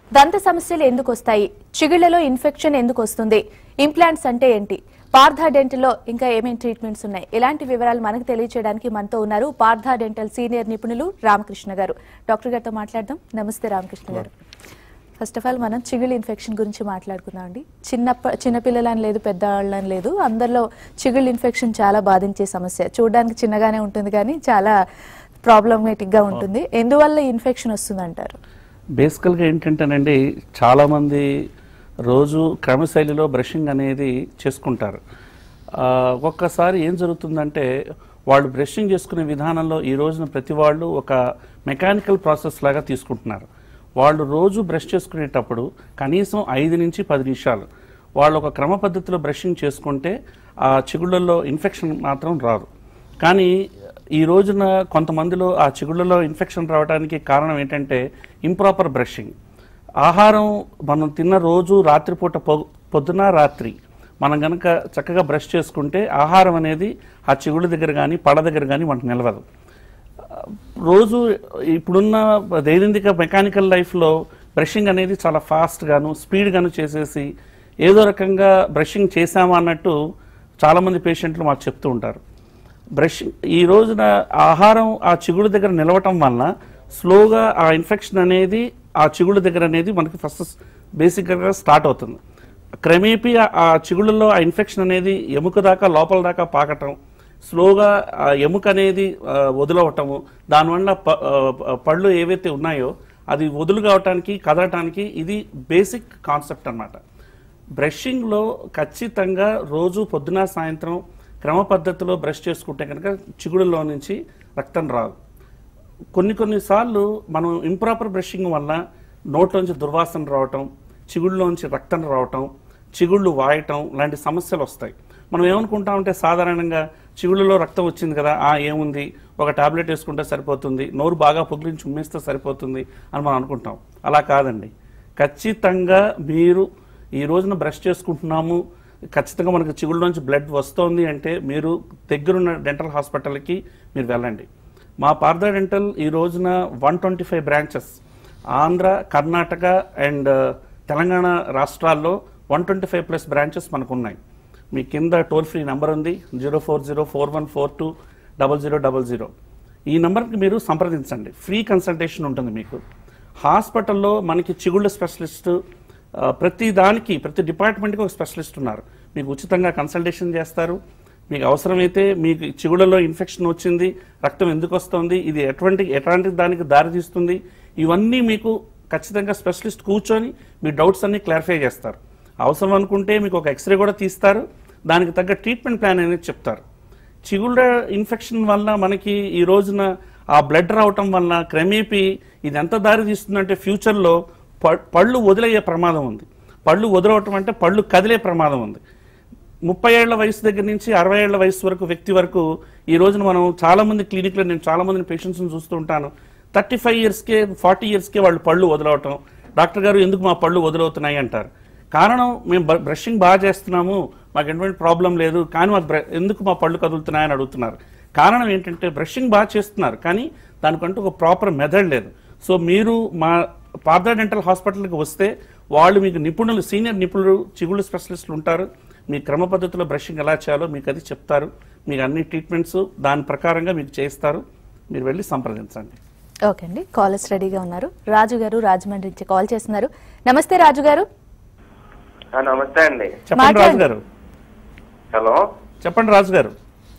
దంత సమస్యలు ఎందుకు వస్తాయి చిగుళ్లలో ఇన్ఫెక్షన్ ఎందుకు వస్తుంది ఇంప్లాంట్స్ అంటే ఏంటి పార్థా డెంటల్లో ఇంకా ఏమేం ట్రీట్మెంట్స్ ఉన్నాయి ఇలాంటి వివరాలు మనకు తెలియజేయడానికి మనతో ఉన్నారు పార్థా డెంటల్ సీనియర్ నిపుణులు రామకృష్ణ గారు డాక్టర్ గారితో మాట్లాడదాం నమస్తే రామకృష్ణ గారు ఫస్ట్ ఆఫ్ ఆల్ మనం చిగుళ్ళు ఇన్ఫెక్షన్ గురించి మాట్లాడుకుందాం అండి చిన్నప్ప చిన్నపిల్లలని లేదు పెద్దవాళ్ళని లేదు అందరిలో చిగుళ్ళు ఇన్ఫెక్షన్ చాలా బాధించే సమస్య చూడడానికి చిన్నగానే ఉంటుంది కానీ చాలా ప్రాబ్లమేటిక్ గా ఉంటుంది ఎందువల్ల ఇన్ఫెక్షన్ వస్తుంది అంటారు బేసికల్గా ఏంటంటేనండి చాలామంది రోజు క్రమశైలిలో బ్రషింగ్ అనేది చేసుకుంటారు ఆ, ఒక్కొక్కసారి ఏం జరుగుతుందంటే వాళ్ళు బ్రషింగ్ చేసుకునే విధానంలో ఈ రోజున ప్రతి వాళ్ళు ఒక మెకానికల్ ప్రాసెస్ లాగా తీసుకుంటున్నారు వాళ్ళు రోజు బ్రష్ చేసుకునేటప్పుడు కనీసం ఐదు నుంచి పది నిమిషాలు వాళ్ళు ఒక క్రమ పద్ధతిలో బ్రషింగ్ చేసుకుంటే ఆ చిగుళ్ళల్లో ఇన్ఫెక్షన్ మాత్రం రాదు కానీ ఈ రోజున కొంతమందిలో ఆ చిగుళ్ళలో ఇన్ఫెక్షన్ రావడానికి కారణం ఏంటంటే ఇంప్రాపర్ బ్రషింగ్ ఆహారం మనం తిన్న రోజు రాత్రిపూట పొ- పొద్దున రాత్రి మనం గనక చక్కగా బ్రష్ చేసుకుంటే ఆహారం అనేది ఆ చిగుళ్ళ దగ్గర కానీ పళ్ళ దగ్గర కానీ మనకు నిలవదు రోజు ఇప్పుడున్న దైనందిక మెకానికల్ లైఫ్లో బ్రషింగ్ అనేది చాలా ఫాస్ట్గాను స్పీడ్గాను చేసేసి ఏదో రకంగా బ్రషింగ్ చేశామా అన్నట్టు చాలామంది పేషెంట్లు మాకు చెప్తూ ఉంటారు బ్రష్ ఈ రోజున ఆహారం ఆ చిగుడు దగ్గర నిలవటం వలన స్లోగా ఆ ఇన్ఫెక్షన్ అనేది ఆ చిగుడు దగ్గర అనేది మనకి ఫస్ట్ బేసిక్గా స్టార్ట్ అవుతుంది క్రమేపీ ఆ- ఆ చిగుళ్ళలో ఆ ఇన్ఫెక్షన్ అనేది ఎముక దాకా లోపల దాకా పాకటం స్లోగా ఆ ఎముక అనేది ఆ, వదులవటము దానివల్ల ప- ఆ, పళ్ళు ఏవైతే ఉన్నాయో అది వదులు కావటానికి కదలటానికి ఇది బేసిక్ కాన్సెప్ట్ అన్నమాట బ్రషింగ్లో ఖచ్చితంగా రోజు పొద్దున సాయంత్రం క్రమ పద్ధతిలో బ్రష్ చేసుకుంటే కనుక చిగుడులో నుంచి రక్తం రాదు కొన్ని కొన్నిసార్లు మనం ఇంప్రాపర్ బ్రషింగ్ వల్ల నోట్లోంచి దుర్వాసన రావటం చిగుళ్ళలోంచి రక్తం రావటం చిగుళ్ళు వాయటం లాంటి సమస్యలు వస్తాయి మనం ఏమనుకుంటామంటే సాధారణంగా చిగుళ్ళలో రక్తం వచ్చింది కదా ఆ ఏముంది ఒక టాబ్లెట్ వేసుకుంటే సరిపోతుంది నోరు బాగా పుగిలించి ఉమ్మేస్తే సరిపోతుంది అని మనం అనుకుంటాం అలా కాదండి ఖచ్చితంగా మీరు ఈ రోజున బ్రష్ చేసుకుంటున్నాము ఖచ్చితంగా మనకు చిగుళ్ళలోంచి బ్లడ్ వస్తోంది అంటే మీరు దగ్గరున్న డెంటల్ హాస్పిటల్కి మీరు వెళ్ళండి మా పార్థ డెంటల్ ఈ రోజున one twenty five branches Andhra Karnataka and Telangana రాష్ట్రాల్లో one twenty five plus branches మనకు ఉన్నాయి మీ కింద టోల్ ఫ్రీ నెంబర్ ఉంది zero four zero four one four two double zero double zero ఈ నెంబర్కి మీరు సంప్రదించండి ఫ్రీ కన్సల్టేషన్ ఉంటుంది మీకు హాస్పిటల్లో మనకి చిగుళ్ళ స్పెషలిస్ట్ ఆ, ప్రతి దానికి ప్రతి డిపార్ట్మెంట్కి ఒక స్పెషలిస్ట్ ఉన్నారు మీకు ఉచితంగా కన్సల్టేషన్ చేస్తారు మీకు అవసరమైతే మీకు చిగుళ్ళలో ఇన్ఫెక్షన్ వచ్చింది రక్తం ఎందుకు వస్తుంది ఇది ఎటువంటి ఎట్లాంటి దానికి దారితీస్తుంది ఇవన్నీ మీకు ఖచ్చితంగా స్పెషలిస్ట్ కూర్చొని మీ డౌట్స్ అన్ని క్లారిఫై చేస్తారు అవసరం అనుకుంటే మీకు ఒక ఎక్స్రే కూడా తీస్తారు దానికి తగ్గ ట్రీట్మెంట్ ప్లాన్ అనేది చెప్తారు చిగుళ్ళ ఇన్ఫెక్షన్ వల్ల మనకి ఈ రోజున ఆ బ్లడ్ రావటం వల్ల క్రమేపీ ఇది ఎంత దారి తీస్తుందంటే ఫ్యూచర్లో ప- పళ్ళు వదిలయ్యే ప్రమాదం ఉంది పళ్ళు వదిలవటం అంటే పళ్ళు కదిలే ప్రమాదం ఉంది ముప్పై ఏళ్ల వయసు దగ్గర నుంచి అరవై ఏళ్ల వయసు వరకు వ్యక్తి వరకు ఈ రోజున మనం చాలా మంది క్లినిక్లో నేను చాలా మంది పేషెంట్స్ని చూస్తూ ఉంటాను థర్టీ ఫైవ్ ఇయర్స్కే ఫార్టీ ఇయర్స్కే వాళ్ళు పళ్ళు వదలవటం డాక్టర్ గారు ఎందుకు మా పళ్ళు వదులవుతున్నాయి అంటారు కారణం మేము బ్ర- బ్రషింగ్ బాగా చేస్తున్నాము మాకు ఎటువంటి ప్రాబ్లం లేదు కానీ మాకు బ్ర- ఎందుకు మా పళ్ళు కదులుతున్నాయని అడుగుతున్నారు కారణం ఏంటంటే బ్రషింగ్ బాగా చేస్తున్నారు కానీ దానికంటూ ఒక ప్రాపర్ మెథడ్ లేదు సో మీరు మా పార్థ డెంటల్ హాస్పిటల్కి వస్తే వాళ్ళు మీకు నిపుణులు సీనియర్ నిపుణులు చిగుళ్ళు స్పెషలిస్టులు ఉంటారు మీ క్రమ పద్ధతిలో బ్రషింగ్ ఎలా చేయాలో మీకు అది చెప్తారు మీకు అన్ని ట్రీట్మెంట్స్ దాని ప్రకారంగా మీకు చేస్తారు మీరు వెళ్ళి సంప్రదించండి ఓకే అండి కాలర్స్ రెడీగా ఉన్నారు రాజు గారు రాజమండ్రి నుంచి కాల్ చేస్తున్నారు నమస్తే రాజు గారు ఆ, నమస్తే అండి చెప్పండి మాట్లాడండి. రాజు గారు హలో చెప్పండి రాజు గారు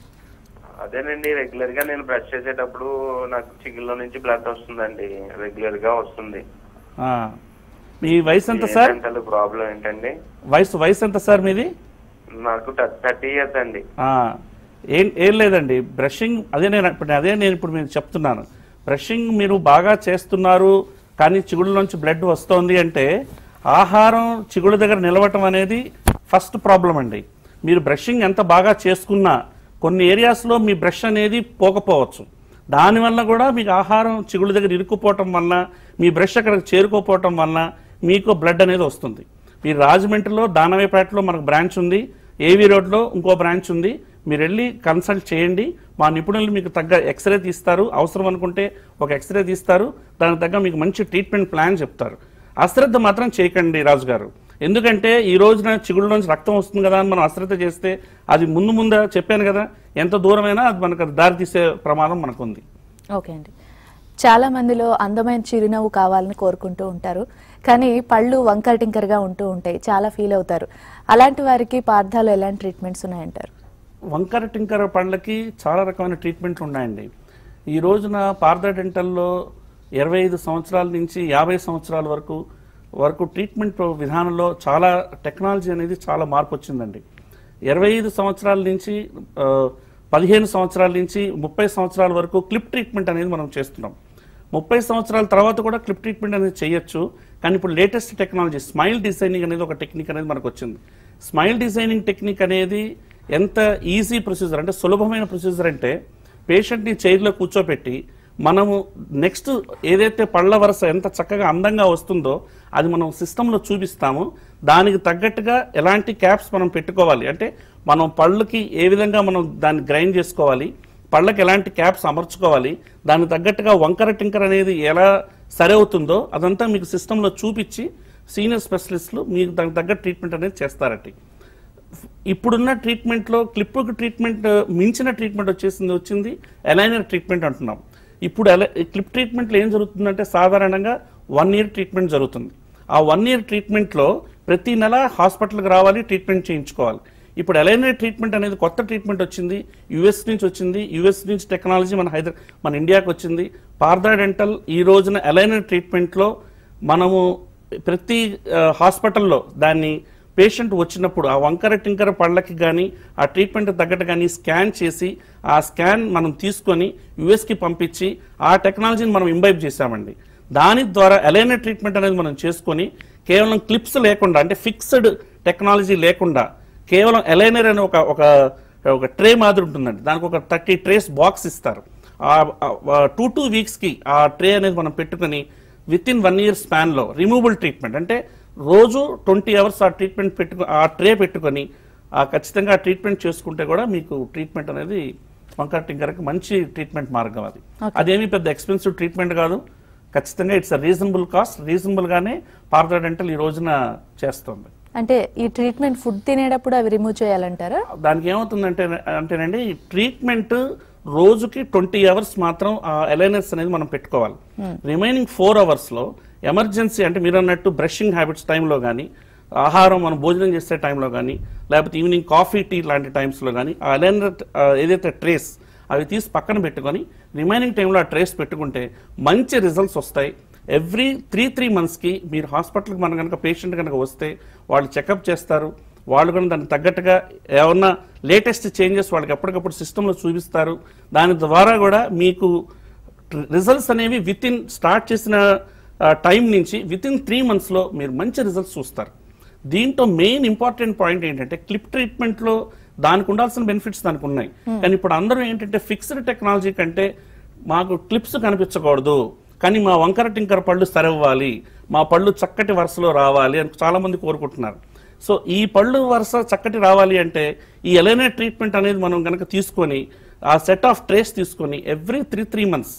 అదేనండి రెగ్యులర్ గా నేను బ్రష్ చేసేటప్పుడు నాకు చిగుల్లో నుంచి బ్లడ్ వస్తుందండి రెగ్యులర్ గా వస్తుంది ఆ, మీ వయసు ఎంత సార్ ఏంటంటే ప్రాబ్లం ఏంటండి వయసు వయసు ఎంత సార్ మీది నాకు థర్టీ ఇయర్స్ అండి ఆ, ఏం ఏం లేదండి బ్రషింగ్ అదే నేను ఇప్పుడు అదే నేను ఇప్పుడు మీకు చెప్తున్నాను బ్రషింగ్ మీరు బాగా చేస్తున్నారు కానీ చిగుళ్ళ నుంచి బ్లడ్ వస్తోంది అంటే ఆహారం చిగుళ్ళ దగ్గర నిలవటం అనేది ఫస్ట్ ప్రాబ్లం అండి మీరు బ్రషింగ్ ఎంత బాగా చేసుకున్నా కొన్ని ఏరియాస్లో మీ బ్రష్ అనేది పోకపోవచ్చు దానివల్ల కూడా మీకు ఆహారం చిగుళ్ళ దగ్గర ఇరుక్కుపోవటం వల్ల మీ బ్రష్ అక్కడికి చేరుకోపోవటం వల్ల మీకు బ్లడ్ అనేది వస్తుంది మీరు రాజమండ్రిలో దానవేపేటలో మనకు బ్రాంచ్ ఉంది ఏవీ రోడ్లో ఇంకో బ్రాంచ్ ఉంది మీరు వెళ్ళి కన్సల్ట్ చేయండి మా నిపుణులు మీకు తగ్గ ఎక్స్రే తీస్తారు అవసరం అనుకుంటే ఒక ఎక్స్రే తీస్తారు దానికి తగ్గ మీకు మంచి ట్రీట్మెంట్ ప్లాన్ చెప్తారు అశ్రద్ధ మాత్రం చేయకండి రాజు గారు ఎందుకంటే ఈ రోజున చిగుళ్ళలోంచి రక్తం వస్తుంది కదా అని మనం అశ్రద్ధ చేస్తే అది ముందు ముందు చెప్పాను కదా ఎంత దూరమైనా అది మనకు అది దారి తీసే ప్రమాదం మనకు ఉంది ఓకే అండి చాలా మందిలో అందమైన చిరునవ్వు కావాలని కోరుకుంటూ ఉంటారు కానీ పళ్ళు వంకర టింకరగా ఉంటూ ఉంటాయి చాలా ఫీల్ అవుతారు అలాంటి వారికి పార్థాలు ఎలాంటి ట్రీట్మెంట్స్ ఉన్నాయంటారు వంకర టింకర పండ్లకి చాలా రకమైన ట్రీట్మెంట్లు ఉన్నాయండి ఈ రోజున పార్థ డెంటల్లో ఇరవై ఐదు సంవత్సరాల నుంచి యాభై సంవత్సరాల వరకు వరకు ట్రీట్మెంట్ విధానంలో చాలా టెక్నాలజీ అనేది చాలా మార్పు వచ్చిందండి ఇరవై ఐదు సంవత్సరాల నుంచి ఆ, పదిహేను సంవత్సరాల నుంచి ముప్పై సంవత్సరాల వరకు క్లిప్ ట్రీట్మెంట్ అనేది మనం చేస్తున్నాం ముప్పై సంవత్సరాల తర్వాత కూడా క్లిప్ ట్రీట్మెంట్ అనేది చేయొచ్చు కానీ ఇప్పుడు లేటెస్ట్ టెక్నాలజీ స్మైల్ డిజైనింగ్ అనేది ఒక టెక్నిక్ అనేది మనకు వచ్చింది స్మైల్ డిజైనింగ్ టెక్నిక్ అనేది ఎంత ఈజీ ప్రొసీజర్ అంటే సులభమైన ప్రొసీజర్ అంటే పేషెంట్ని చైర్లో కూర్చోపెట్టి మనము నెక్స్ట్ ఏదైతే పళ్ళ వరుస ఎంత చక్కగా అందంగా వస్తుందో అది మనం సిస్టంలో చూపిస్తాము దానికి తగ్గట్టుగా ఎలాంటి క్యాప్స్ మనం పెట్టుకోవాలి అంటే మనం పళ్ళకి ఏ విధంగా మనం దాన్ని గ్రైండ్ చేసుకోవాలి పళ్ళకి ఎలాంటి క్యాప్స్ అమర్చుకోవాలి దానికి తగ్గట్టుగా వంకర టింకర్ అనేది ఎలా సరి అవుతుందో అదంతా మీకు సిస్టంలో చూపించి సీనియర్ స్పెషలిస్టులు మీకు దానికి తగ్గ ట్రీట్మెంట్ అనేది చేస్తారటి ఇప్పుడున్న ట్రీట్మెంట్లో క్లిప్కి ట్రీట్మెంట్ మించిన ట్రీట్మెంట్ వచ్చేసింది వచ్చింది ఎలైనర్ ట్రీట్మెంట్ అంటున్నాం ఇప్పుడు ఎల క్లిప్ ట్రీట్మెంట్లో ఏం జరుగుతుందంటే సాధారణంగా వన్ ఇయర్ ట్రీట్మెంట్ జరుగుతుంది ఆ వన్ ఇయర్ ట్రీట్మెంట్లో ప్రతి నెల హాస్పిటల్కి రావాలి ట్రీట్మెంట్ చేయించుకోవాలి ఇప్పుడు ఎలైనర్ ట్రీట్మెంట్ అనేది కొత్త ట్రీట్మెంట్ వచ్చింది యుఎస్ నుంచి వచ్చింది యుఎస్ నుంచి టెక్నాలజీ మన హైదరా మన ఇండియాకి వచ్చింది పార్థా డెంటల్ ఈ రోజున ఎలైనర్ ట్రీట్మెంట్లో మనము ప్రతి ఆ, హాస్పిటల్లో దాన్ని పేషెంట్ వచ్చినప్పుడు ఆ వంకర టింకర పళ్ళకి కానీ ఆ ట్రీట్మెంట్ తగ్గట్టు కానీ స్కాన్ చేసి ఆ స్కాన్ మనం తీసుకొని యుఎస్కి పంపించి ఆ టెక్నాలజీని మనం ఇంబైబ్ చేశామండి దాని ద్వారా ఎలైనర్ ట్రీట్మెంట్ అనేది మనం చేసుకొని కేవలం క్లిప్స్ లేకుండా అంటే ఫిక్స్డ్ టెక్నాలజీ లేకుండా కేవలం ఎలైనర్ అనే ఒక ఒక ఒక ట్రే మాదిరి ఉంటుందండి దానికి ఒక థర్టీ ట్రేస్ బాక్స్ ఇస్తారు టూ టూ వీక్స్కి ఆ ట్రే అనేది మనం పెట్టుకొని విత్ ఇన్ వన్ ఇయర్ స్పాన్లో రిమూవబుల్ ట్రీట్మెంట్ అంటే రోజు ట్వంటీ అవర్స్ ఆ ట్రీట్మెంట్ పెట్టుకు ఆ ట్రే పెట్టుకొని ఆ ఖచ్చితంగా ఆ ట్రీట్మెంట్ చేసుకుంటే కూడా మీకు ట్రీట్మెంట్ అనేది వంకర టింకర్కి మంచి ట్రీట్మెంట్ మార్గం అది అదేమీ పెద్ద ఎక్స్పెన్సివ్ ట్రీట్మెంట్ కాదు ఖచ్చితంగా ఇట్స్ రీజనబుల్ కాస్ట్ రీజనబుల్గానే పార్థా డెంటల్ ఈ రోజున చేస్తుంది అంటే ఈ ట్రీట్మెంట్ ఫుడ్ తినేటప్పుడు అవి రిమూవ్ చేయాలంటారా దానికి ఏమవుతుందంటే అంటేనండి ఈ ట్రీట్మెంట్ రోజుకి ట్వంటీ అవర్స్ మాత్రం ఆ అలైనర్స్ అనేది మనం పెట్టుకోవాలి రిమైనింగ్ ఫోర్ అవర్స్లో ఎమర్జెన్సీ అంటే మీరు అన్నట్టు బ్రషింగ్ హ్యాబిట్స్ టైంలో కానీ ఆహారం మనం భోజనం చేసే టైంలో కానీ లేకపోతే ఈవినింగ్ కాఫీ టీ లాంటి టైమ్స్లో కానీ ఆ అలైనర్ ఏదైతే ట్రేస్ అవి తీసి పక్కన పెట్టుకొని రిమైనింగ్ టైంలో ఆ ట్రేస్ పెట్టుకుంటే మంచి రిజల్ట్స్ వస్తాయి ఎవ్రీ త్రీ త్రీ మంత్స్కి మీరు హాస్పిటల్కి మన కనుక పేషెంట్ కనుక వస్తే వాళ్ళు చెకప్ చేస్తారు వాళ్ళు కూడా దానికి తగ్గట్టుగా ఏమన్నా లేటెస్ట్ చేంజెస్ వాళ్ళకి ఎప్పటికప్పుడు సిస్టంలో చూపిస్తారు దాని ద్వారా కూడా మీకు రిజల్ట్స్ అనేవి విత్ ఇన్ స్టార్ట్ చేసిన టైం నుంచి విత్ ఇన్ త్రీ మంత్స్లో మీరు మంచి రిజల్ట్స్ చూస్తారు దీంట్లో మెయిన్ ఇంపార్టెంట్ పాయింట్ ఏంటంటే క్లిప్ ట్రీట్మెంట్లో దానికి ఉండాల్సిన బెనిఫిట్స్ దానికి ఉన్నాయి కానీ ఇప్పుడు అందరూ ఏంటంటే ఫిక్స్డ్ టెక్నాలజీ కంటే మాకు క్లిప్స్ కనిపించకూడదు కానీ మా వంకర టింకర పళ్ళు సరవ్వాలి మా పళ్ళు చక్కటి వరుసలో రావాలి అని చాలా మంది కోరుకుంటున్నారు సో ఈ పళ్ళు వరుస చక్కటి రావాలి అంటే ఈ ఎలైనా ట్రీట్మెంట్ అనేది మనం కనుక తీసుకొని ఆ సెట్ ఆఫ్ ట్రేస్ తీసుకొని every three three months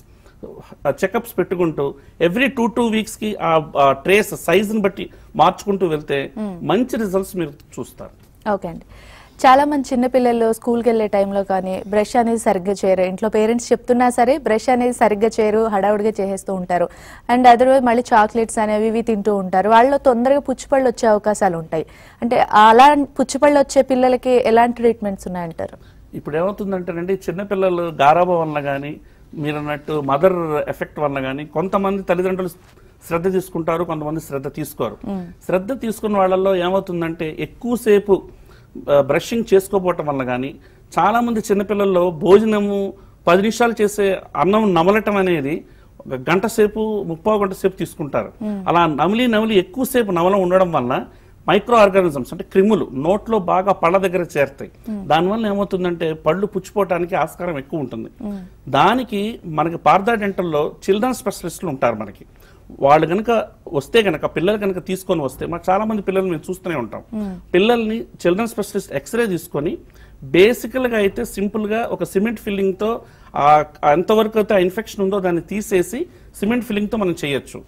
checkups పెట్టుకుంటూ ఎవ్రీ టూ టూ వీక్స్కి ఆ ట్రేస్ సైజుని బట్టి మార్చుకుంటూ వెళ్తే మంచి రిజల్ట్స్ మీరు చూస్తారు ఓకే అండి చాలా మంది చిన్నపిల్లలు స్కూల్కి వెళ్ళే టైంలో కానీ బ్రష్ అనేది సరిగ్గా చేయరు ఇంట్లో పేరెంట్స్ చెప్తున్నా సరే బ్రష్ అనేది సరిగ్గా చేయరు హడావుడిగా చేసేస్తూ ఉంటారు అండ్ అదర్వైజ్ మళ్ళీ చాక్లెట్స్ అనేవి ఇవి తింటూ ఉంటారు వాళ్ళు తొందరగా పుచ్చిపళ్ళు వచ్చే అవకాశాలు ఉంటాయి అంటే అలా పుచ్చిపళ్ళు వచ్చే పిల్లలకి ఎలాంటి ట్రీట్మెంట్స్ ఉన్నాయంటారు ఇప్పుడు ఏమవుతుందంటేనండి చిన్నపిల్లలు గారాబం వలన కానీ మీరు అన్నట్టు మదర్ ఎఫెక్ట్ వలన కానీ కొంతమంది తల్లిదండ్రులు శ్రద్ధ తీసుకుంటారు కొంతమంది శ్రద్ధ తీసుకోరు శ్రద్ధ తీసుకున్న వాళ్ళల్లో ఏమవుతుందంటే ఎక్కువసేపు బ్రషింగ్ చేసుకోపోవటం వల్ల కానీ చాలామంది చిన్నపిల్లల్లో భోజనము పది నిమిషాలు చేసే అన్నం నమలటం అనేది ఒక గంట సేపు ముప్పో గంట సేపు తీసుకుంటారు అలా నమిలి నమిలి ఎక్కువసేపు నమలం ఉండడం వల్ల మైక్రో ఆర్గానిజమ్స్ అంటే క్రిములు నోట్లో బాగా పళ్ళ దగ్గర చేరుతాయి దానివల్ల ఏమవుతుందంటే పళ్ళు పుచ్చిపోవటానికి ఆస్కారం ఎక్కువ ఉంటుంది దానికి మనకి పార్థా డెంటల్లో చిల్డ్రన్ స్పెషలిస్టులు ఉంటారు మనకి వాళ్ళు కనుక వస్తే కనుక పిల్లలు కనుక తీసుకొని వస్తే మాకు చాలా మంది పిల్లలు మేము చూస్తూనే ఉంటాం పిల్లల్ని చిల్డ్రన్ స్పెషలిస్ట్ ఎక్స్రే తీసుకొని బేసికల్గా అయితే సింపుల్గా ఒక సిమెంట్ ఫిల్లింగ్తో ఎంతవరకు అయితే ఆ ఇన్ఫెక్షన్ ఉందో దాన్ని తీసేసి సిమెంట్ ఫిల్లింగ్తో మనం చేయొచ్చు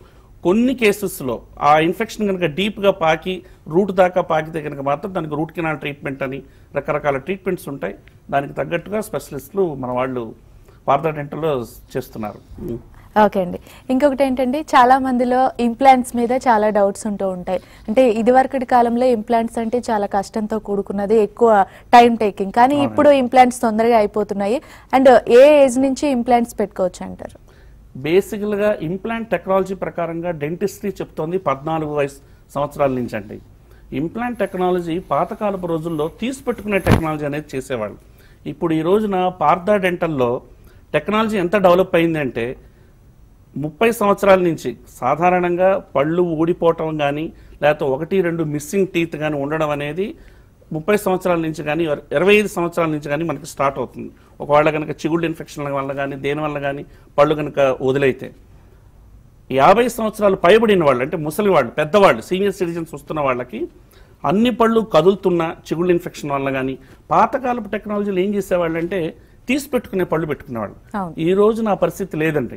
కొన్ని కేసెస్లో ఆ ఇన్ఫెక్షన్ కనుక డీప్గా పాకి రూట్ దాకా పాకితే కనుక మాత్రం దానికి రూట్ కెనాల్ ట్రీట్మెంట్ అని రకరకాల ట్రీట్మెంట్స్ ఉంటాయి దానికి తగ్గట్టుగా స్పెషలిస్టులు మన వాళ్ళు పార్థ డెంటల్లో చేస్తున్నారు ఓకే అండి ఇంకొకటి ఏంటంటే చాలా మందిలో ఇంప్లాంట్స్ మీద చాలా డౌట్స్ ఉంటూ ఉంటాయి అంటే ఇదివరకటి కాలంలో ఇంప్లాంట్స్ అంటే చాలా కష్టంతో కూడుకున్నది ఎక్కువ టైం టేకింగ్ కానీ ఇప్పుడు ఇంప్లాంట్స్ తొందరగా అయిపోతున్నాయి అండ్ ఏ ఏజ్ నుంచి ఇంప్లాంట్స్ పెట్టుకోవచ్చు అంటారు బేసికల్గా ఇంప్లాంట్ టెక్నాలజీ ప్రకారంగా డెంటిస్ట్రీ చెప్తోంది పద్నాలుగు వయసు సంవత్సరాల నుంచి అండి ఇంప్లాంట్ టెక్నాలజీ పాతకాలపు రోజుల్లో తీసి పెట్టుకునే టెక్నాలజీ అనేది చేసేవాళ్ళు ఇప్పుడు ఈ రోజున పార్థా డెంటల్లో టెక్నాలజీ ఎంత డెవలప్ అయింది అంటే ముప్పై సంవత్సరాల నుంచి సాధారణంగా పళ్ళు ఊడిపోవటం కానీ లేకపోతే ఒకటి రెండు మిస్సింగ్ టీత్ కానీ ఉండడం అనేది ముప్పై సంవత్సరాల నుంచి కానీ ఇరవై ఐదు సంవత్సరాల నుంచి కానీ మనకి స్టార్ట్ అవుతుంది ఒకవేళ కనుక చిగుళ్ళు ఇన్ఫెక్షన్ల వల్ల కానీ దేని వల్ల కానీ పళ్ళు కనుక వదిలైతే యాభై సంవత్సరాలు పైబడిన వాళ్ళు అంటే ముసలి వాళ్ళు పెద్దవాళ్ళు సీనియర్ సిటిజన్స్ వస్తున్న వాళ్ళకి అన్ని పళ్ళు కదులుతున్న చిగుళ్ళు ఇన్ఫెక్షన్ వల్ల కానీ పాతకాలపు టెక్నాలజీలు ఏం చేసేవాళ్ళు అంటే తీసి పెట్టుకునే పళ్ళు పెట్టుకునేవాళ్ళు అవును. ఈ రోజు నా పరిస్థితి లేదండి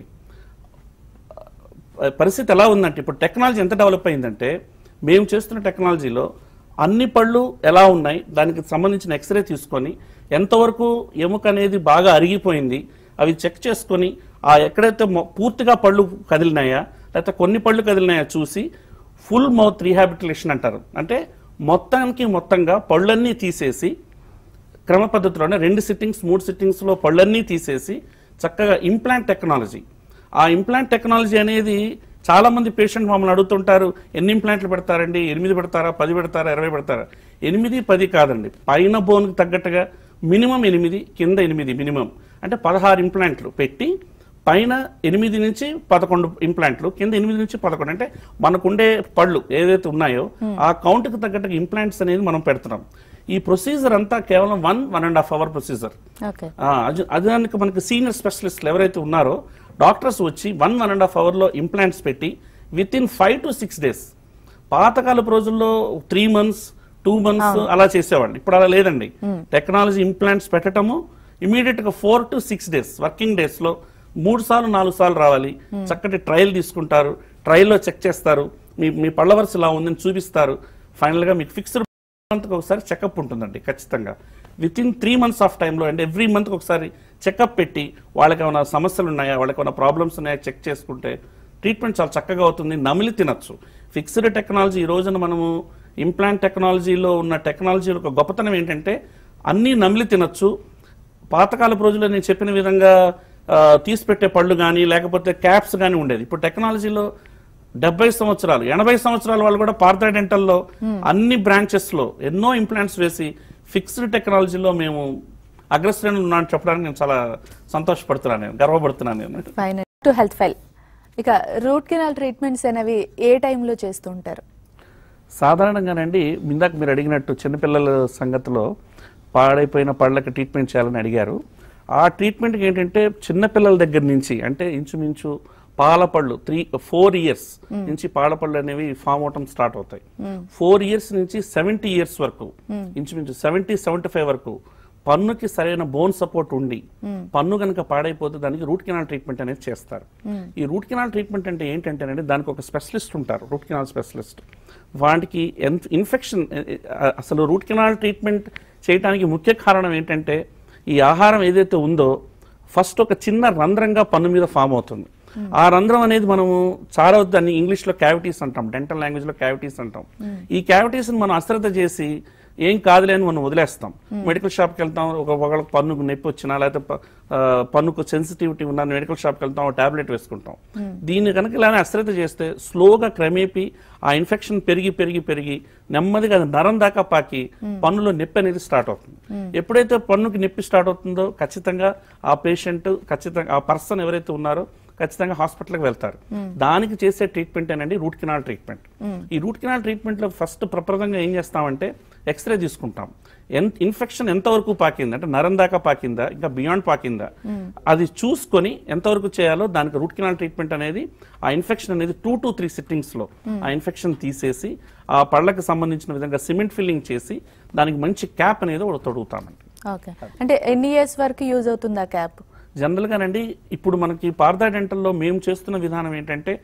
పరిస్థితి ఎలా ఉందంటే ఇప్పుడు టెక్నాలజీ ఎంత డెవలప్ అయిందంటే మేము చేస్తున్న టెక్నాలజీలో అన్ని పళ్ళు ఎలా ఉన్నాయి దానికి సంబంధించిన ఎక్స్రే తీసుకొని ఎంతవరకు ఎముక అనేది బాగా అరిగిపోయింది అవి చెక్ చేసుకొని ఆ ఎక్కడైతే మొ- పూర్తిగా పళ్ళు కదిలినాయా లేకపోతే కొన్ని పళ్ళు కదిలినాయా చూసి ఫుల్ మౌత్ రీహాబిలిటేషన్ అంటారు అంటే మొత్తానికి మొత్తంగా పళ్ళన్నీ తీసేసి క్రమ పద్ధతిలోనే రెండు సిట్టింగ్స్ మూడు సిట్టింగ్స్లో పళ్ళన్నీ తీసేసి చక్కగా ఇంప్లాంట్ టెక్నాలజీ ఆ ఇంప్లాంట్ టెక్నాలజీ అనేది చాలా మంది పేషెంట్ మమ్మల్ని అడుగుతుంటారు ఎన్ని ఇంప్లాంట్లు పెడతారండి ఎనిమిది పెడతారా పది పెడతారా ఇరవై పెడతారా ఎనిమిది పది కాదండి పైన బోన్కి తగ్గట్టుగా మినిమం ఎనిమిది కింద ఎనిమిది మినిమం అంటే పదహారు ఇంప్లాంట్లు పెట్టి పైన ఎనిమిది నుంచి పదకొండు ఇంప్లాంట్లు కింద ఎనిమిది నుంచి పదకొండు అంటే మనకుండే పళ్ళు ఏదైతే ఉన్నాయో ఆ కౌంట్కి తగ్గట్టుగా ఇంప్లాంట్స్ అనేది మనం పెడుతున్నాం ఈ ప్రొసీజర్ అంతా కేవలం one one and half hour procedure okay అది అదానికి మనకి సీనియర్ స్పెషలిస్టులు ఎవరైతే ఉన్నారో డాక్టర్స్ వచ్చి వన్ వన్ అండ్ హాఫ్ అవర్లో ఇంప్లాంట్స్ పెట్టి within five to six days పాతకాలపు రోజుల్లో త్రీ మంత్స్ టూ మంత్స్ అలా చేసేవాళ్ళు ఇప్పుడు అలా లేదండి టెక్నాలజీ ఇంప్లాంట్స్ పెట్టడము ఇమీడియట్ గా four to six days working days లో మూడు సార్లు నాలుగు సార్లు రావాలి చక్కటి ట్రయల్ తీసుకుంటారు ట్రయల్లో చెక్ చేస్తారు మీ మీ పళ్ళ వరుస ఇలా ఉందని చూపిస్తారు ఫైనల్ గా మీకు ఫిక్స్డ్ మంత్కి ఒకసారి చెకప్ ఉంటుందండి ఖచ్చితంగా within three months of టైంలో అంటే ఎవ్రీ మంత్కి ఒకసారి చెకప్ పెట్టి వాళ్ళకి ఏమైనా సమస్యలు ఉన్నాయా వాళ్ళకి ఏమైనా ప్రాబ్లమ్స్ ఉన్నాయా చెక్ చేసుకుంటే ట్రీట్మెంట్ చాలా చక్కగా అవుతుంది నమిలి తినచ్చు ఫిక్స్డ్ టెక్నాలజీ ఈ రోజున మనము ఇంప్లాంట్ టెక్నాలజీలో ఉన్న టెక్నాలజీ ఒక గొప్పతనం ఏంటంటే అన్నీ నమిలి తినచ్చు పాతకాలపు రోజుల్లో నేను చెప్పిన విధంగా ఆ, తీసిపెట్టే పళ్ళు కానీ లేకపోతే క్యాప్స్ కానీ ఉండేది ఇప్పుడు టెక్నాలజీలో డెబ్బై సంవత్సరాలు ఎనభై సంవత్సరాల వాళ్ళు కూడా పార్థా డెంటల్లో అన్ని బ్రాంచెస్ లో ఎన్నో ఇంప్లాంట్స్ వేసి ఫిక్స్డ్ టెక్నాలజీలో మేము అగ్రశ్రేణులు ఉన్నాను చెప్పడానికి నేను చాలా సంతోషపడుతున్నాను నేను గర్వపడుతున్నాను నేను ఫైన్ టు హెల్త్ ఫైల్ ఇక రూట్ కెనాల్ ట్రీట్మెంట్స్ అనేవి ఏ టైంలో చేస్తుంటారు సాధారణంగానండి ఇందాక మీరు అడిగినట్టు చిన్నపిల్లల సంగతిలో పాడైపోయిన పళ్ళకి ట్రీట్మెంట్ చేయాలని అడిగారు ఆ ట్రీట్మెంట్కి ఏంటంటే చిన్నపిల్లల దగ్గర నుంచి అంటే ఇంచుమించు పాలపళ్ళు త్రీ ఫోర్ ఇయర్స్ నుంచి పాలపళ్ళు అనేవి ఫామ్ అవటం స్టార్ట్ అవుతాయి ఫోర్ ఇయర్స్ నుంచి సెవెంటీ ఇయర్స్ వరకు ఇంచుమించు సెవెంటీ సెవెంటీ ఫైవ్ వరకు పన్నుకి సరైన బోన్ సపోర్ట్ ఉండి పన్ను కనుక పాడైపోతే దానికి రూట్ కెనాల్ ట్రీట్మెంట్ అనేది చేస్తారు ఈ రూట్ కెనాల్ ట్రీట్మెంట్ అంటే ఏంటంటే దానికి ఒక స్పెషలిస్ట్ ఉంటారు రూట్ కెనాల్ స్పెషలిస్ట్ వాటికి ఇన్ఫెక్షన్ అసలు రూట్ కెనాల్ ట్రీట్మెంట్ చేయడానికి ముఖ్య కారణం ఏంటంటే ఈ ఆహారం ఏదైతే ఉందో ఫస్ట్ ఒక చిన్న రంధ్రంగా పన్ను మీద ఫామ్ అవుతుంది ఆ రంధ్రం అనేది మనము చాలా దాన్ని ఇంగ్లీష్లో క్యావిటీస్ అంటాం డెంటల్ లాంగ్వేజ్లో క్యావిటీస్ అంటాం ఈ క్యావిటీస్ని మనం అశ్రద్ధ చేసి ఏం కాదులే అని మనం వదిలేస్తాం మెడికల్ షాప్కి వెళ్తాం ఒక ఒకళ్ళకి పన్నుకు నొప్పి వచ్చినా లేకపోతే ప- ఆ, పన్నుకు సెన్సిటివిటీ ఉన్నా మెడికల్ షాప్కి వెళ్తాం ఒక టాబ్లెట్ వేసుకుంటాం దీన్ని కనుక ఇలానే అశ్రద్ధ చేస్తే స్లోగా క్రమేపీ ఆ ఇన్ఫెక్షన్ పెరిగి పెరిగి పెరిగి నెమ్మదిగా అది నరం దాకా పాకి పన్నులో నొప్పి అనేది స్టార్ట్ అవుతుంది ఎప్పుడైతే పన్నుకి నొప్పి స్టార్ట్ అవుతుందో ఖచ్చితంగా ఆ పేషెంట్ ఖచ్చితంగా ఆ పర్సన్ ఎవరైతే ఉన్నారో ఖచ్చితంగా హాస్పిటల్కి వెళ్తారు దానికి చేసే ట్రీట్మెంట్ ఏనండి రూట్ కెనాల్ ట్రీట్మెంట్ ఈ రూట్ కెనాల్ ట్రీట్మెంట్ లో ఫస్ట్ ప్రప్రదంగా ఏం చేస్తామంటే ఎక్స్రే తీసుకుంటాం ఎంత ఇన్ఫెక్షన్ ఎంతవరకు పాకింది అంటే నరం దాకా పాకిందా ఇంకా బియాండ్ పాకిందా అది చూసుకొని ఎంతవరకు చేయాలో దానికి రూట్ కెనాల్ ట్రీట్మెంట్ అనేది ఆ ఇన్ఫెక్షన్ అనేది టూ టు త్రీ సిట్టింగ్స్ లో ఆ ఇన్ఫెక్షన్ తీసేసి ఆ పళ్ళకి సంబంధించిన విధంగా సిమెంట్ ఫిల్లింగ్ చేసి దానికి మంచి క్యాప్ అనేది ఒకటి తొడుగుతామండి ఓకే అంటే ఎన్ని ఇయర్స్ వరకు యూజ్ అవుతుంది ఆ క్యాప్ జనరల్గానండి ఇప్పుడు మనకి పార్థా డెంటల్లో మేము చేస్తున్న విధానం ఏంటంటే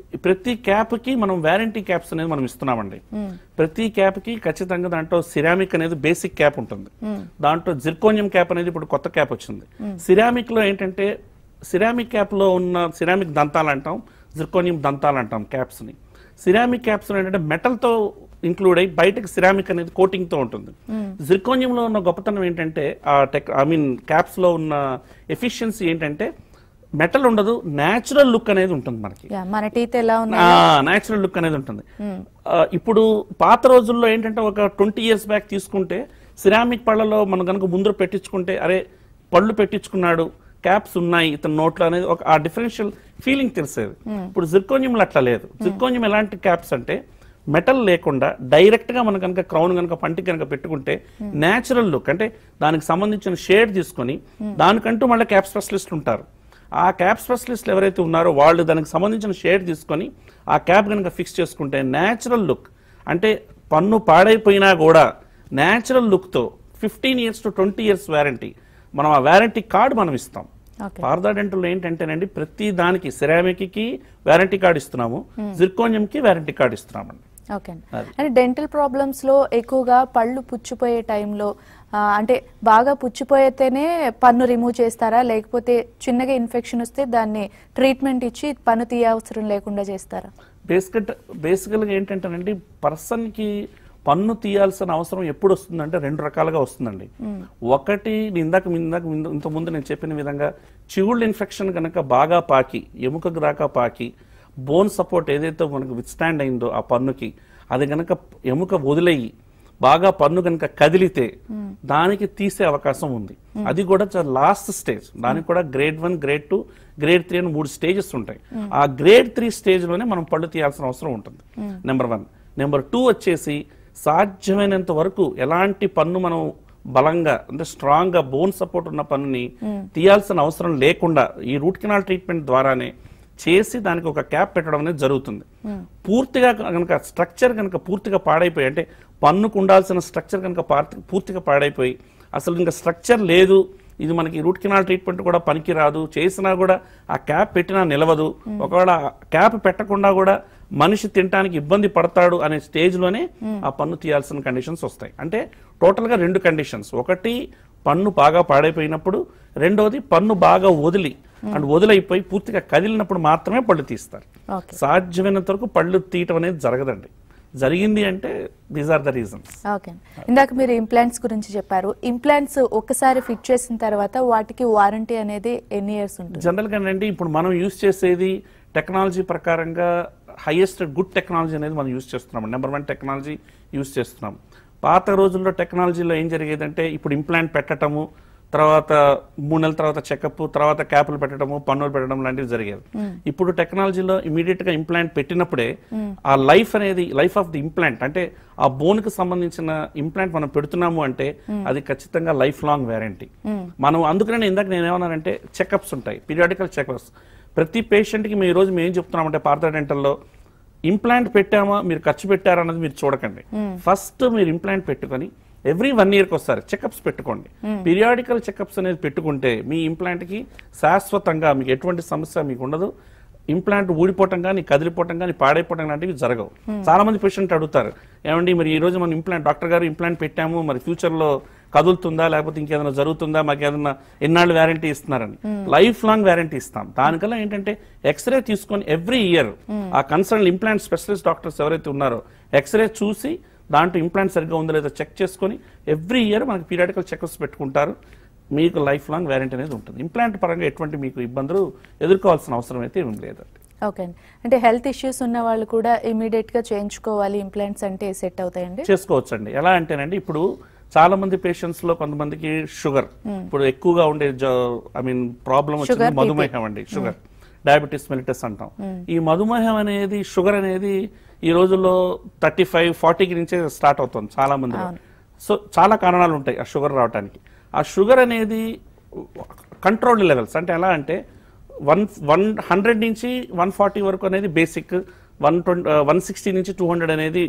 ప్రతి క్యాప్ కి మనం వారంటీ క్యాప్స్ అనేది మనం ఇస్తున్నామండి ప్రతి క్యాప్ కి ఖచ్చితంగా దాంట్లో సిరామిక్ అనేది బేసిక్ క్యాప్ ఉంటుంది దాంట్లో జిర్కోనియం క్యాప్ అనేది ఇప్పుడు కొత్త క్యాప్ వచ్చింది సిరామిక్ లో ఏంటంటే సిరామిక్ క్యాప్ లో ఉన్న సిరామిక్ దంతాలు అంటాం జిర్కోనియం దంతాలు అంటాం క్యాప్స్ ని సిరామిక్ క్యాప్స్ ఏంటంటే మెటల్ తో ఇంక్లూడ్ అయ్యి బయటకు సిరామిక్ అనేది కోటింగ్ తో ఉంటుంది జిర్కోనియం లో ఉన్న గొప్పతనం ఏంటంటే ఆ టెక్ ఐ మీన్ క్యాప్స్ లో ఉన్న ఎఫిషియన్సీ ఏంటంటే మెటల్ ఉండదు న్యాచురల్ లుక్ అనేది ఉంటుంది మనకి యా, మన టీత్ ఎలా ఉన్నాయి న్యాచురల్ లుక్ అనేది ఉంటుంది ఆ, ఇప్పుడు పాత రోజుల్లో ఏంటంటే ఒక ట్వంటీ ఇయర్స్ బ్యాక్ తీసుకుంటే సిరామిక్ పళ్ళలో మనం కనుక ముందు పెట్టించుకుంటే అరే పళ్ళు పెట్టించుకున్నాడు క్యాప్స్ ఉన్నాయి ఇతని నోట్లో అనేది ఒక ఆ డిఫరెన్షియల్ ఫీలింగ్ తెలిసేది ఇప్పుడు జిర్కోనియంలో అట్లా లేదు జిర్కోనియం ఎలాంటి క్యాప్స్ అంటే మెటల్ లేకుండా డైరెక్ట్ గా మనం కనుక క్రౌన్ కనుక పంటికి కనుక పెట్టుకుంటే న్యాచురల్ లుక్ అంటే దానికి సంబంధించిన షేడ్ తీసుకొని దానికంటూ మళ్ళీ క్యాప్ స్పెషలిస్ట్ ఉంటారు ఆ క్యాప్ స్పెషలిస్ట్లు ఎవరైతే ఉన్నారో వాళ్ళు దానికి సంబంధించిన షేడ్ తీసుకొని ఆ క్యాప్ కనుక ఫిక్స్ చేసుకుంటే న్యాచురల్ లుక్ అంటే పన్ను పాడైపోయినా కూడా న్యాచురల్ లుక్తో fifteen years to twenty years warranty మనం ఆ వ్యారంటీ కార్డు మనం ఇస్తాం ఓకే పారదా డెంటల్ ఏంటంటేనండి ప్రతి దానికి సిరామిక్కి వ్యారంటీ కార్డు ఇస్తున్నాము జిర్కోనియంకి వ్యారంటీ కార్డు ఇస్తున్నామండి ఓకే అండి అంటే డెంటల్ ప్రాబ్లమ్స్ లో ఎక్కువగా పళ్ళు పుచ్చిపోయే టైంలో ఆ, అంటే బాగా పుచ్చిపోయితేనే పన్ను రిమూవ్ చేస్తారా లేకపోతే చిన్నగా ఇన్ఫెక్షన్ వస్తే దాన్ని ట్రీట్మెంట్ ఇచ్చి పన్ను తీయ అవసరం లేకుండా చేస్తారా బేసిక్ బేసికల్గా ఏంటంటేనండి పర్సన్కి పన్ను తీయాల్సిన అవసరం ఎప్పుడు వస్తుందంటే రెండు రకాలుగా వస్తుందండి ఒకటి నేను ఇందాక మీ- ఇందాక ముందు- ఇంతకుముందు నేను చెప్పిన విధంగా చిగుళ్ళు ఇన్ఫెక్షన్ కనుక బాగా పాకి ఎముకకు దాకా పాకి బోన్ సపోర్ట్ ఏదైతే మనకు విత్స్టాండ్ అయిందో ఆ పన్నుకి అది కనుక ఎముక వదిలేయి బాగా పన్ను కనుక కదిలితే దానికి తీసే అవకాశం ఉంది అది కూడా చాలా లాస్ట్ స్టేజ్ దానికి కూడా grade one grade two grade three అని మూడు స్టేజెస్ ఉంటాయి ఆ గ్రేడ్ త్రీ స్టేజ్ లోనే మనం పళ్ళు తీయాల్సిన అవసరం ఉంటుంది నెంబర్ వన్ నెంబర్ టూ వచ్చేసి సాధ్యమైనంత వరకు ఎలాంటి పన్ను మనం బలంగా అంటే స్ట్రాంగ్ గా బోన్ సపోర్ట్ ఉన్న పన్నుని తీయాల్సిన అవసరం లేకుండా ఈ రూట్ కెనాల్ ట్రీట్మెంట్ ద్వారానే చేసి దానికి ఒక క్యాప్ పెట్టడం అనేది జరుగుతుంది పూర్తిగా కనుక స్ట్రక్చర్ కనుక పూర్తిగా పాడైపోయి అంటే పన్నుకు ఉండాల్సిన స్ట్రక్చర్ కనుక పార్తి- పూర్తిగా పాడైపోయి అసలు ఇంకా స్ట్రక్చర్ లేదు ఇది మనకి రూట్ కెనాల్ ట్రీట్మెంట్ కూడా పనికి రాదు చేసినా కూడా ఆ క్యాప్ పెట్టినా నిలవదు ఒకవేళ ఆ క్యాప్ పెట్టకుండా కూడా మనిషి తినడానికి ఇబ్బంది పడతాడు అనే స్టేజ్ లోనే ఆ పన్ను తీయాల్సిన కండిషన్స్ వస్తాయి అంటే టోటల్ గా రెండు కండిషన్స్ ఒకటి పన్ను బాగా పాడైపోయినప్పుడు రెండోది పన్ను బాగా వదిలి అండ్ వదిలైపోయి పూర్తిగా కదిలినప్పుడు మాత్రమే పళ్ళు తీస్తారు ఓకే సాధ్యమైనంత వరకు పళ్ళు తీయటం అనేది జరగదండి జరిగింది అంటే these are the reasons okay ఇందాక మీరు ఇంప్లాంట్స్ గురించి చెప్పారు ఇంప్లాంట్స్ ఒక్కసారి ఫిట్ చేసిన తర్వాత వాటికి వారంటీ అనేది ఎన్ని ఇయర్స్ ఉంటుంది జనరల్ గా అండి ఇప్పుడు మనం యూస్ చేసేది టెక్నాలజీ ప్రకారంగా హైయెస్ట్ గుడ్ టెక్నాలజీ అనేది మనం యూస్ చేస్తున్నాం నెంబర్ వన్ టెక్నాలజీ యూస్ చేస్తున్నాం పాత రోజుల్లో టెక్నాలజీలో ఏం జరిగేదంటే ఇప్పుడు ఇంప్లాంట్ పెట్టటము తర్వాత మూడు నెలల తర్వాత చెకప్ తర్వాత క్యాపులు పెట్టడము పన్నులు పెట్టడం లాంటివి జరిగేది ఇప్పుడు టెక్నాలజీలో ఇమీడియట్ గా ఇంప్లాంట్ పెట్టినప్పుడే ఆ లైఫ్ అనేది లైఫ్ ఆఫ్ ది ఇంప్లాంట్ అంటే ఆ బోన్ కి సంబంధించిన ఇంప్లాంట్ మనం పెడుతున్నాము అంటే అది ఖచ్చితంగా లైఫ్ లాంగ్ వ్యారంటీ మనం అందుకనే ఇందాక నేను ఏమన్నానంటే చెకప్స్ ఉంటాయి పీరియాడికల్ చెకప్స్ ప్రతి పేషెంట్ కి మేము ఈ రోజు మేము ఏం చెప్తున్నామంటే పార్థ డెంటల్లో ఇంప్లాంట్ పెట్టామా మీరు ఖర్చు పెట్టారా అన్నది మీరు చూడకండి ఫస్ట్ మీరు ఇంప్లాంట్ పెట్టుకొని ఎవ్రీ వన్ ఇయర్కి వస్తారు చెకప్స్ పెట్టుకోండి పీరియాడికల్ చెకప్స్ అనేది పెట్టుకుంటే మీ ఇంప్లాంట్ కి శాశ్వతంగా మీకు ఎటువంటి సమస్య మీకు ఉండదు ఇంప్లాంట్ ఊడిపోవటం కానీ కదిలిపోవటం కానీ పాడైపోవటం లాంటివి జరగవు చాలా మంది పేషెంట్ అడుగుతారు ఏమండి మరి ఈ రోజు మనం ఇంప్లాంట్ డాక్టర్ గారు ఇంప్లాంట్ పెట్టాము మరి ఫ్యూచర్ లో కదులుతుందా లేకపోతే ఇంకేదైనా జరుగుతుందా మాకు ఏదైనా ఎన్నాళ్ళు వ్యారంటీ ఇస్తున్నారని లైఫ్ లాంగ్ వ్యారంటీ ఇస్తాం దానికల్లా ఏంటంటే ఎక్స్రే తీసుకొని ఎవ్రీ ఇయర్ ఆ కన్సర్న్ ఇంప్లాంట్ స్పెషలిస్ట్ డాక్టర్స్ ఎవరైతే ఉన్నారో ఎక్స్రే చూసి దాంట్లో ఇంప్లాంట్ సరిగ్గా ఉందో లేదో చెక్ చేసుకొని ఎవ్రీ ఇయర్ మనకి పీరియాడికల్ చెకప్స్ పెట్టుకుంటారు మీకు లైఫ్ లాంగ్ వ్యారంటీ అనేది ఉంటుంది ఇంప్లాంట్ పరంగా ఎటువంటి మీకు ఇబ్బందులు ఎదుర్కోవాల్సిన అవసరం అయితే ఏం లేదండి ఓకే అండి అంటే హెల్త్ ఇష్యూస్ ఉన్న వాళ్ళు కూడా ఇమీడియట్ గా చేయించుకోవాలి ఇంప్లాంట్స్ అంటే సెట్ అవుతాయండి చేసుకోవచ్చండి ఎలా అంటేనండి ఇప్పుడు చాలా మంది పేషెంట్స్ లో కొంతమందికి షుగర్ ఇప్పుడు ఎక్కువగా ఉండే ఐ మీన్ ప్రాబ్లం వచ్చింది Sugar, మధుమేహం అండి షుగర్ డయాబెటీస్ మెలిటస్ అంటాం ఈ మధుమేహం అనేది షుగర్ అనేది ఈ రోజుల్లో థర్టీ ఫైవ్ ఫార్టీకి నుంచే స్టార్ట్ అవుతుంది చాలా మంది సో చాలా కారణాలు ఉంటాయి ఆ షుగర్ రావడానికి ఆ షుగర్ అనేది కంట్రోల్డ్ లెవెల్స్ అంటే ఎలా అంటే వన్ వన్ హండ్రెడ్ నుంచి వన్ ఫార్టీ వరకు అనేది basic one twenty one sixty నుంచి టూ హండ్రెడ్ అనేది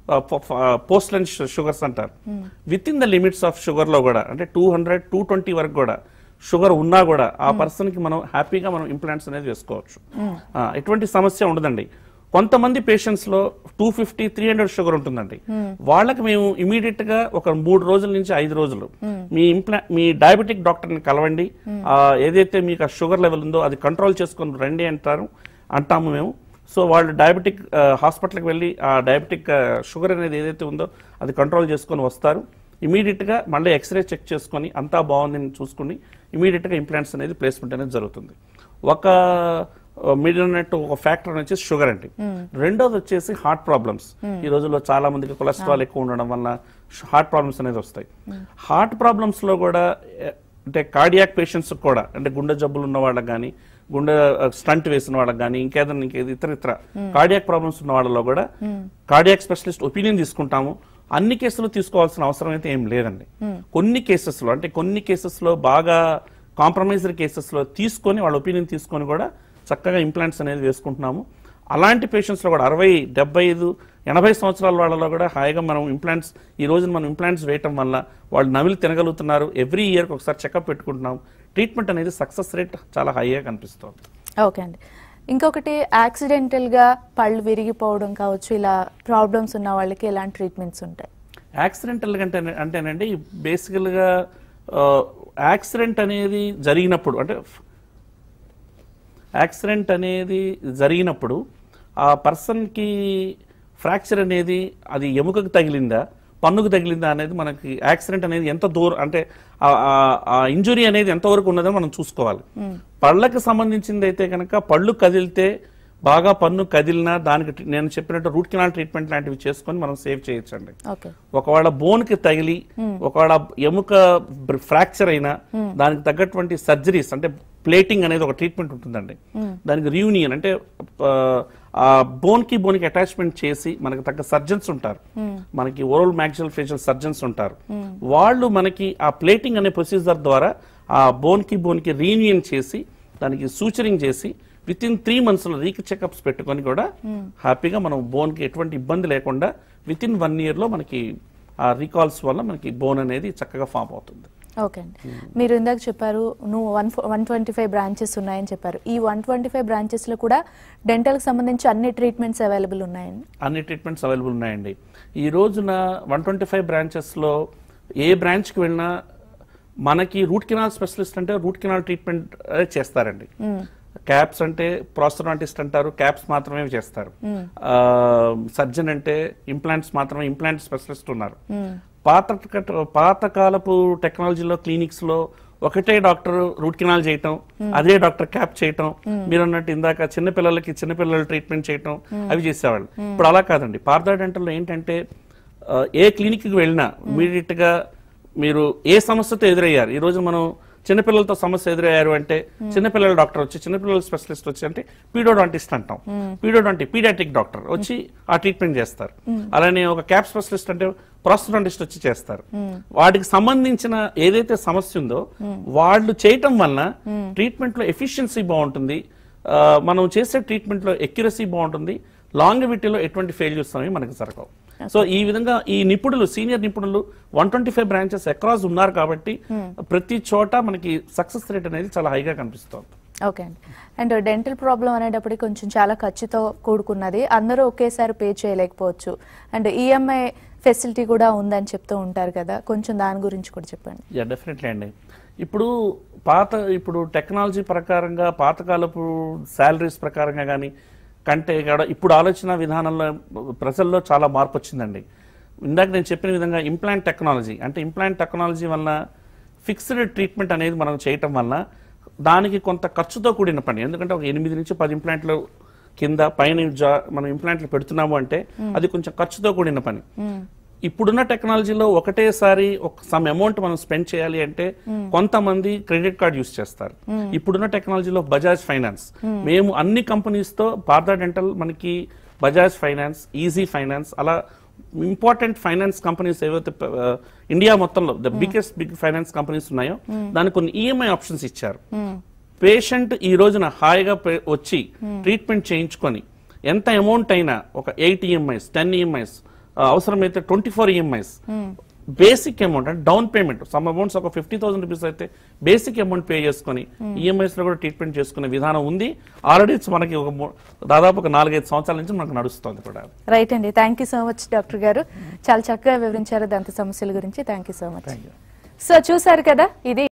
పోస్ట్ లంచ్ షుగర్స్ అంటారు within the limits of sugar లో కూడా అంటే టూ హండ్రెడ్ టూ ట్వంటీ వరకు కూడా షుగర్ ఉన్నా కూడా ఆ పర్సన్ కి మనం హ్యాపీగా మనం ఇంప్లాంట్స్ అనేది వేసుకోవచ్చు ఆ, ఎటువంటి సమస్య ఉండదండి కొంతమంది పేషెంట్స్ లో two fifty three hundred sugar ఉంటుందండి వాళ్ళకి మేము ఇమీడియట్ గా ఒక మూడు రోజుల నుంచి ఐదు రోజులు మీ ఇంప్లా మీ డయాబెటిక్ డాక్టర్ ని కలవండి ఆ, ఏదైతే మీకు ఆ షుగర్ లెవెల్ ఉందో అది కంట్రోల్ చేసుకొని రండి అంటారు అంటాము మేము సో వాళ్ళు డయాబెటిక్ హాస్పిటల్కి వెళ్ళి ఆ డయాబెటిక్ షుగర్ అనేది ఏదైతే ఉందో అది కంట్రోల్ చేసుకొని వస్తారు ఇమీడియట్గా మళ్ళీ ఎక్స్రే చెక్ చేసుకొని అంతా బాగుందని చూసుకుని ఇమీడియట్గా ఇంప్లాంట్స్ అనేది ప్లేస్మెంట్ అనేది జరుగుతుంది ఒక మీరు అన్నట్టు ఒక ఫ్యాక్టర్ వచ్చేసి షుగర్ అండి రెండోది వచ్చేసి హార్ట్ ప్రాబ్లమ్స్ ఈ రోజుల్లో చాలా మందికి కొలెస్ట్రాల్ ఎక్కువ ఉండడం వల్ల హార్ట్ ప్రాబ్లమ్స్ అనేది వస్తాయి హార్ట్ ప్రాబ్లమ్స్ లో కూడా ఏ, అంటే కార్డియాక్ పేషెంట్స్ కూడా అంటే గుండె జబ్బులు ఉన్న వాళ్ళకి కానీ గుండె స్టంట్ వేసిన వాళ్ళకి కానీ ఇంకేదైనా ఇంకేది ఇతర ఇతర కార్డియాక్ ప్రాబ్లమ్స్ ఉన్న వాళ్ళలో కూడా కార్డియాక్ స్పెషలిస్ట్ ఒపీనియన్ తీసుకుంటాము అన్ని కేసులు తీసుకోవాల్సిన అవసరం అయితే ఏం లేదండి కొన్ని కేసెస్లో అంటే కొన్ని కేసెస్లో బాగా కాంప్రమైజ్డ్ కేసెస్లో తీసుకొని వాళ్ళ ఒపీనియన్ తీసుకొని కూడా చక్కగా ఇంప్లాంట్స్ అనేది వేసుకుంటున్నాము అలాంటి పేషెంట్స్లో కూడా అరవై డెబ్బై ఐదు ఎనభై సంవత్సరాల వాళ్ళలో కూడా హాయిగా మనం ఇంప్లాంట్స్ ఈ రోజు మనం ఇంప్లాంట్స్ వేయటం వల్ల వాళ్ళు నమిలి తినగలుగుతున్నారు ఎవ్రీ ఇయర్కి ఒకసారి చెకప్ పెట్టుకుంటున్నాం ట్రీట్మెంట్ అనేది సక్సెస్ రేట్ చాలా హైగా కనిపిస్తుంది ఓకే అండి ఇంకొకటి యాక్సిడెంటల్ గా పళ్ళు విరిగిపోవడం కావచ్చు ఇలా ప్రాబ్లమ్స్ ఉన్న వాళ్ళకి ఎలాంటి ట్రీట్మెంట్స్ ఉంటాయి యాక్సిడెంటల్ అంటే అంటేనండి బేసికల్గా యాక్సిడెంట్ అనేది జరిగినప్పుడు అంటే యాక్సిడెంట్ అనేది జరిగినప్పుడు ఆ పర్సన్కి ఫ్రాక్చర్ అనేది అది ఎముకకు తగిలిందా పన్నుకు తగిలిందా అనేది మనకి యాక్సిడెంట్ అనేది ఎంత దూరం అంటే ఆ- ఆ- ఆ ఇంజురీ అనేది ఎంతవరకు ఉన్నదో మనం చూసుకోవాలి పళ్ళకి సంబంధించింది అయితే కనుక పళ్ళు కదిలితే బాగా పన్ను కదిలినా దానికి టి- నేను చెప్పినట్టు రూట్ కెనాల్ ట్రీట్మెంట్ లాంటివి చేసుకొని మనం సేవ్ చేయొచ్చండి ఓకే ఒకవేళ బోన్ కి తగిలి ఒకవేళ ఎముక ఫ్రాక్చర్ అయినా దానికి తగ్గటువంటి సర్జరీస్ అంటే ప్లేటింగ్ అనేది ఒక ట్రీట్మెంట్ ఉంటుందండి దానికి రియూనియన్ అంటే ఆ, ఆ బోన్ కి బోన్ కి అటాచ్మెంట్ చేసి మనకి తగ్గ సర్జన్స్ ఉంటారు మనకి ఓరల్ మ్యాక్సిల్ ఫేషియల్ సర్జన్స్ ఉంటారు వాళ్ళు మనకి ఆ ప్లేటింగ్ అనే ప్రొసీజర్ ద్వారా ఆ బోన్ కి బోన్ కి రీయూనియన్ చేసి దానికి సూచరింగ్ చేసి విత్ ఇన్ త్రీ మంత్స్లో రీక్ చెకప్స్ పెట్టుకొని కూడా హ్యాపీగా మనం బోన్కి ఎటువంటి ఇబ్బంది లేకుండా విత్ ఇన్ వన్ ఇయర్లో మనకి ఆ రీకాల్స్ వల్ల మనకి బోన్ అనేది చక్కగా ఫామ్ అవుతుంది ఓకే అండి మీరు ఇందాక చెప్పారు నువ్వు one one twenty five branches ఉన్నాయని చెప్పారు ఈ వన్ ట్వంటీ ఫైవ్ బ్రాంచెస్లో కూడా డెంటల్కి సంబంధించి అన్ని ట్రీట్మెంట్స్ అవైలబుల్ ఉన్నాయండి అన్ని ట్రీట్మెంట్స్ అవైలబుల్ ఉన్నాయండి ఈ రోజున వన్ ట్వంటీ ఫైవ్ బ్రాంచెస్లో ఏ బ్రాంచ్కి వెళ్ళినా మనకి రూట్ కెనాల్ స్పెషలిస్ట్ అంటే రూట్ కెనాల్ ట్రీట్మెంట్ చేస్తారండి క్యాప్స్ అంటే ప్రాస్టోడాంటిస్ట్ అంటారు క్యాప్స్ మాత్రమే చేస్తారు సర్జన్ అంటే ఇంప్లాంట్స్ మాత్రమే ఇంప్లాంట్ స్పెషలిస్ట్ ఉన్నారు పాత పాతకాలపు టెక్నాలజీలో క్లినిక్స్ లో ఒకటే డాక్టర్ రూట్ కెనాల్ చేయటం అదే డాక్టర్ క్యాప్ చేయటం మీరు అన్నట్టు ఇందాక చిన్నపిల్లలకి చిన్నపిల్లల ట్రీట్మెంట్ చేయటం అవి చేసేవాళ్ళు ఇప్పుడు అలా కాదండి పార్థా డెంటల్లో ఏంటంటే ఆ, ఏ క్లినిక్కి వెళ్ళినా ఇమీడియట్ గా మీరు ఏ సమస్యతో ఎదురయ్యారు ఈ రోజు మనం చిన్నపిల్లలతో సమస్య ఎదురయ్యారు అంటే చిన్నపిల్లల డాక్టర్ వచ్చి చిన్నపిల్లల స్పెషలిస్ట్ వచ్చి అంటే పీడోడాంటిస్ట్ అంటాం పీడోడాంటి పీడియాటిక్ డాక్టర్ వచ్చి ఆ ట్రీట్మెంట్ చేస్తారు అలానే ఒక క్యాప్ స్పెషలిస్ట్ అంటే ప్రాస్టోడాంటిస్ట్ వచ్చి చేస్తారు వాటికి సంబంధించిన ఏదైతే సమస్య ఉందో వాళ్ళు చేయటం వలన ట్రీట్మెంట్ లో ఎఫిషియన్సీ బాగుంటుంది ఆ, మనం చేసే ట్రీట్మెంట్ లో ఎక్యురసీ బాగుంటుంది లాంగివిటీలో ఎటువంటి ఫెయిల్యూర్స్ అనేవి మనకి జరగవు సో ఈ విధంగా ఈ నిపుణులు సీనియర్ నిపుణులు one twenty five branches across ఉన్నారు కాబట్టి ప్రతి చోట మనకి సక్సెస్ రేట్ అనేది చాలా హైగా కనిపిస్తుంది ఓకే అండి అండ్ డెంటల్ ప్రాబ్లం అనేటప్పటికి కొంచెం చాలా ఖర్చుతో కూడుకున్నది అందరూ ఒకేసారి పే చేయలేకపోవచ్చు అండ్ ఈఎంఐ ఫెసిలిటీ కూడా ఉందని చెప్తూ ఉంటారు కదా కొంచెం దాని గురించి కూడా చెప్పండి యా డెఫినెట్లీ అండి ఇప్పుడు పాత ఇప్పుడు టెక్నాలజీ ప్రకారంగా పాతకాలపు శాలరీస్ ప్రకారంగా కానీ కంటే కూడా ఇప్పుడు ఆలోచన విధానంలో ప్రజల్లో చాలా మార్పు వచ్చిందండి ఇందాక నేను చెప్పిన విధంగా ఇంప్లాంట్ టెక్నాలజీ అంటే ఇంప్లాంట్ టెక్నాలజీ వల్ల ఫిక్స్డ్ ట్రీట్మెంట్ అనేది మనం చేయటం వల్ల దానికి కొంత ఖర్చుతో కూడిన పని ఎందుకంటే ఒక ఎనిమిది నుంచి పది ఇంప్లాంట్లు కింద పైన జా- మనం ఇంప్లాంట్లు పెడుతున్నాము అంటే అది కొంచెం ఖర్చుతో కూడిన పని ఇప్పుడున్న టెక్నాలజీలో ఒకటేసారి ఒక సమ్ అమౌంట్ మనం స్పెండ్ చేయాలి అంటే కొంతమంది క్రెడిట్ కార్డ్ యూస్ చేస్తారు ఇప్పుడున్న టెక్నాలజీలో బజాజ్ ఫైనాన్స్ మేము అన్ని కంపెనీస్ తో పార్థా డెంటల్ మనకి బజాజ్ ఫైనాన్స్ ఈజీ ఫైనాన్స్ అలా ఇంపార్టెంట్ ఫైనాన్స్ కంపెనీస్ ఏవైతే ఆ, ఇండియా మొత్తంలో the biggest big finance companies ఉన్నాయో దానికి కొన్ని ఈఎంఐ ఆప్షన్స్ ఇచ్చారు పేషెంట్ ఈ రోజున హాయిగా పే- వచ్చి ట్రీట్మెంట్ చేయించుకొని ఎంత అమౌంట్ అయినా ఒక ఎయిట్ ఈఎంఐస్ టెన్ ఈఎంఐస్ అవసరమైతే twenty four EMIs basic amount అంటే డౌన్ పేమెంట్ సమ్ అమౌంట్స్ ఒక ఫిఫ్టీ థౌసండ్ రూపీస్ అయితే బేసిక్ అమౌంట్ పే చేసుకొని ఈఎంఐస్ లో కూడా ట్రీట్మెంట్ చేసుకునే విధానం ఉంది ఆల్రెడీ మనకి ఒక మూ- దాదాపు ఒక నాలుగైదు సంవత్సరాల నుంచి మనకు నడుస్తుంది కూడా రైట్ అండి thank you so much doctor గారు చాలా చక్కగా వివరించారు దంత సమస్యల గురించి thank you so much so చూసారు కదా ఇది